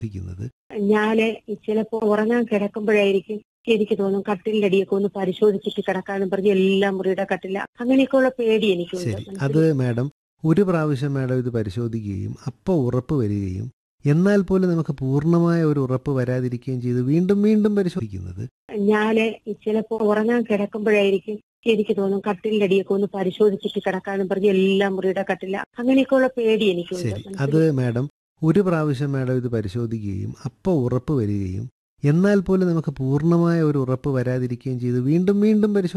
ഇരിക്കുന്നത് ഞാന് ചിലപ്പോ ഉറങ്ങാൻ കിടക്കുമ്പോഴായിരിക്കും എനിക്ക് തോന്നും കട്ടിലിന്റെ അടിയൊക്കെ ഒന്ന് പരിശോധിച്ചിട്ട് കിടക്കാനും പറഞ്ഞ് എല്ലാ മുറിയുടെ കട്ടില അങ്ങനെയൊക്കെയുള്ള പേടി എനിക്കുണ്ട് ശരി അത് മനസ്സിലായോ? മാഡം ഒരു പ്രാവശ്യം മാഡം ഇത് പരിശോധിക്കുകയും അപ്പോൾ ഉറപ്പ് വരികയും എന്നാൽ പോലും നമുക്ക് പൂർണ്ണമായ ഒരു ഉറപ്പ് വരാതിരിക്കുകയും ചെയ്ത് വീണ്ടും വീണ്ടും പരിശോധിക്കുന്നത് ഞാന് ചിലപ്പോ ഉറങ്ങാൻ കിടക്കുമ്പോഴായിരിക്കും എനിക്ക് തോന്നും കട്ടിലിന്റെ അടിയൊക്കെ ഒന്ന് പരിശോധിച്ചിട്ട് കിടക്കാനും പറഞ്ഞ് എല്ലാ മുറിയുടെ കട്ടില അങ്ങനെയൊക്കെയുള്ള പേടി എനിക്കുണ്ട് ശരി അത് മനസ്സിലായോ? മാഡം ഒരു പ്രാവശ്യം മാഡം ഇത് പരിശോധിക്കുകയും അപ്പോൾ ഉറപ്പ് വരികയും എന്നാൽ പോലും നമുക്ക് പൂർണ്ണമായ ഒരു ഉറപ്പ് വരാതിരിക്കുകയും ചെയ്ത് വീണ്ടും വീണ്ടും പരിശോധിക്കുന്നത്